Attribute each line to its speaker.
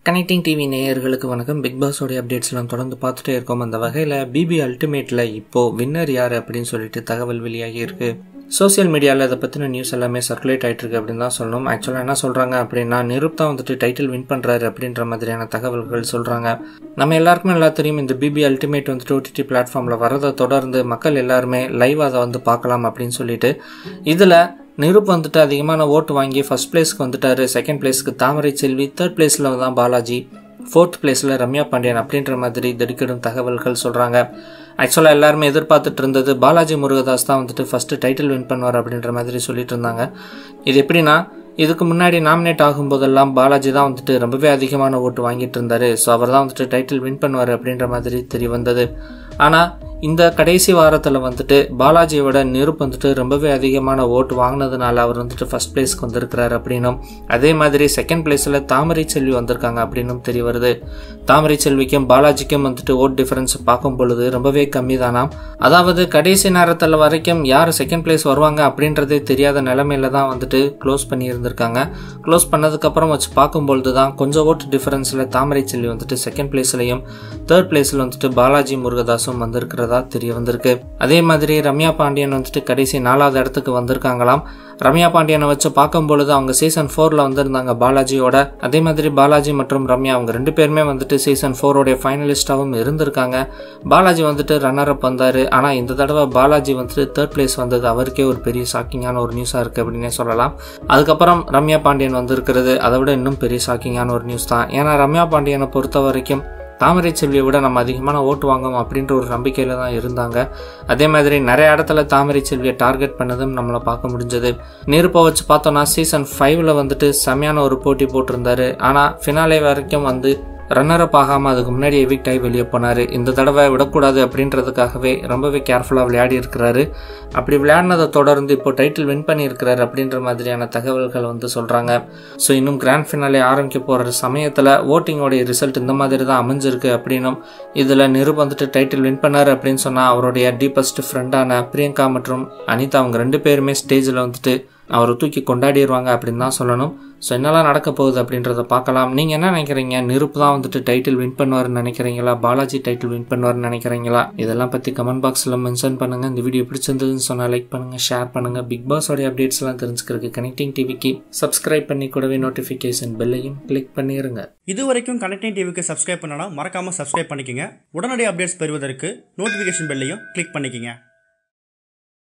Speaker 1: connecting TV நேயர்களுக்கு வணக்கம் big பாஸோடைய அப்டேட்ஸ்லாம் தொடர்ந்து பார்த்துட்டே இருக்கோம் அந்த வகையில் பிபி அல்டிமேட்டில் இப்போது வின்னர் யார் அப்படின்னு சொல்லிட்டு தகவல் வெளியாகி இருக்கு சோசியல் மீடியாவில் இதை பற்றின நியூஸ் எல்லாமே சர்க்குலேட் ஆகிட்டு இருக்கு அப்படின்னு தான் சொல்லணும் ஆக்சுவலாக என்ன சொல்கிறாங்க அப்படின்னா நிருப் தான் வந்துட்டு டைட்டில் வின் பண்ணுறாரு அப்படின்ற மாதிரியான தகவல்கள் சொல்கிறாங்க நம்ம எல்லாருக்குமே நல்லா தெரியும் இந்த பிபி அல்டிமேட் வந்துட்டு ஓடிடி பிளாட்ஃபார்மில் வரதை தொடர்ந்து மக்கள் எல்லாருமே லைவ் அதை வந்து பார்க்கலாம் அப்படின்னு சொல்லிட்டு இதில் நிருப் வந்துட்டு அதிகமான ஓட்டு வாங்கி ஃபர்ஸ்ட் பிளேஸ்க்கு வந்துட்டாரு செகண்ட் பிளேஸ்க்கு தாமரை செல்வி தேர்ட் பிளேஸில் தான் பாலாஜி ஃபோர்த் பிளேஸில் ரம்யா பாண்டியன் அப்படின்ற மாதிரி திடுக்கிடும் தகவல்கள் சொல்கிறாங்க ஆக்சுவலாக எல்லாருமே எதிர்பார்த்துட்டு இருந்தது பாலாஜி முருகதாஸ் தான் வந்துட்டு ஃபஸ்ட்டு டைட்டில் வின் பண்ணுவார் அப்படின்ற மாதிரி சொல்லிட்டு இருந்தாங்க இது எப்படின்னா இதுக்கு முன்னாடி நாமினேட் ஆகும்போதெல்லாம் பாலாஜி தான் வந்துட்டு ரொம்பவே அதிகமான ஓட்டு வாங்கிட்டு இருந்தாரு ஸோ அவர் தான் வந்துட்டு டைட்டில் வின் பண்ணுவார் அப்படின்ற மாதிரி தெரிய வந்தது ஆனால் இந்த கடைசி வாரத்தில் வந்துட்டு பாலாஜியோட நிருப் வந்துட்டு ரொம்பவே அதிகமான ஓட்டு வாங்கினதுனால அவர் வந்துட்டு ஃபர்ஸ்ட் பிளேஸ்க்கு வந்திருக்கிறார் அப்படின்னும் அதே மாதிரி செகண்ட் பிளேஸில் தாமரை செல்வி வந்திருக்காங்க அப்படின்னும் தெரிய வருது தாமரை செல்விக்கும் பாலாஜிக்கும் வந்துட்டு ஓட் டிஃபரன்ஸ் பார்க்கும் பொழுது ரொம்பவே கம்மி தானாம் அதாவது கடைசி நேரத்தில் வரைக்கும் யார் செகண்ட் பிளேஸ் வருவாங்க அப்படின்றதே தெரியாத நிலைமையில தான் வந்துட்டு க்ளோஸ் பண்ணி இருந்திருக்காங்க க்ளோஸ் பண்ணதுக்கப்புறம் வச்சு பார்க்கும்பொழுது தான் கொஞ்சம் ஓட்டு டிஃபரன்ஸில் தாமரை செல்வி வந்துட்டு செகண்ட் பிளேஸ்லையும் தேர்ட் பிளேஸில் வந்துட்டு பாலாஜி முருகதாஸும் வந்திருக்கிறதா தெரிய வந்திருக்கு அதே மாதிரி ரம்யா பாண்டியன் வந்துட்டு கடைசி நாலாவது இடத்துக்கு வந்திருக்காங்களாம் ரம்யா பாண்டியனை வச்சு பார்க்கும் பொழுது அவங்க சீசன் ஃபோரில் வந்திருந்தாங்க பாலாஜியோட அதே மாதிரி பாலாஜி மற்றும் ரம்யா அவங்க ரெண்டு பேருமே வந்துட்டு சீசன் ஃபோரோடைய ஃபைனலிஸ்டாகவும் இருந்திருக்காங்க பாலாஜி வந்துட்டு ரன்னர் அப் வந்தார் ஆனால் இந்த தடவை பாலாஜி வந்துட்டு தேர்ட் பிளேஸ் வந்தது அவருக்கே ஒரு பெரிய ஷாக்கிங்கான ஒரு நியூஸாக இருக்குது அப்படின்னே சொல்லலாம் அதுக்கப்புறம் ரம்யா பாண்டியன் வந்திருக்கிறது அதை விட இன்னும் பெரிய ஷாக்கிங்கான ஒரு நியூஸ் தான் ஏன்னா ரம்யா பாண்டியனை பொறுத்த வரைக்கும் தாமரை செல்வியை விட நம்ம அதிகமான ஓட்டு வாங்குவோம் அப்படின்ற ஒரு நம்பிக்கையில் தான் இருந்தாங்க அதே மாதிரி நிறைய இடத்துல தாமரை செல்வியை டார்கெட் பண்ணதும் நம்மளை பார்க்க முடிஞ்சது நெருப்பை வச்சு பார்த்தோன்னா சீசன் ஃபைவ்ல வந்துட்டு செமையான ஒரு போட்டி போட்டிருந்தாரு ஆனால் ஃபினாலே வரைக்கும் வந்து ரன்னர் அப் ஆகாமல் அதுக்கு முன்னாடி எவிக்ட் ஆகி வெளியே போனார் இந்த தடவை விடக்கூடாது அப்படின்றதுக்காகவே ரொம்பவே கேர்ஃபுல்லாக விளையாடி இருக்கிறாரு அப்படி விளையாடினதை தொடர்ந்து இப்போ டைட்டில் வின் பண்ணியிருக்கிறாரு அப்படின்ற மாதிரியான தகவல்கள் வந்து சொல்கிறாங்க ஸோ இன்னும் கிராண்ட் ஃபினாலே ஆரம்பிக்க போகிற சமயத்தில் ஓட்டிங்கோடைய ரிசல்ட் இந்த மாதிரி தான் அமைஞ்சிருக்கு அப்படின்னும் இதில் நிருப் வந்துட்டு டைட்டில் வின் பண்ணார் அப்படின்னு சொன்னால் அவருடைய டீப்பஸ்ட் ஃப்ரெண்டான பிரியங்கா மற்றும் அனிதா அவங்க ரெண்டு பேருமே ஸ்டேஜில் வந்துட்டு அவரை தூக்கி கொண்டாடிடுவாங்க அப்படின்னு தான் சொல்லணும் ஸோ என்னெல்லாம் நடக்க போகுது அப்படின்றத பார்க்கலாம் நீங்கள் என்ன நினைக்கிறீங்க நிருப் தான் வந்துட்டு டைட்டில் வின் பண்ணுவார்னு நினைக்கிறீங்களா பாலாஜி டைட்டில் வின் பண்ணுவார்னு நினைக்கிறீங்களா இதெல்லாம் பற்றி கமெண்ட் பாக்ஸில் மென்ஷன் பண்ணுங்கள் இந்த வீடியோ பிடிச்சிருந்ததுன்னு சொன்னால் லைக் பண்ணுங்கள் ஷேர் பண்ணுங்கள் பிக் பாஸோடைய அப்டேட்ஸ்லாம் தெரிஞ்சுக்கிறதுக்கு கனெக்டிங் டிவிக்கு சப்ஸ்கிரைப் பண்ணி கூடவே நோட்டிஃபிகேஷன் பெல்லையும் கிளிக் பண்ணிடுங்க
Speaker 2: இது வரைக்கும் கனெக்டிங் டிவிக்கு சப்ஸ்கிரைப் பண்ணனா மறக்காம சப்ஸ்கிரைப் பண்ணிக்கங்க உடனடி அப்டேட்ஸ் பெறுவதற்கு நோட்டிஃபிகேஷன் பெல்லையும் கிளிக் பண்ணிக்கங்க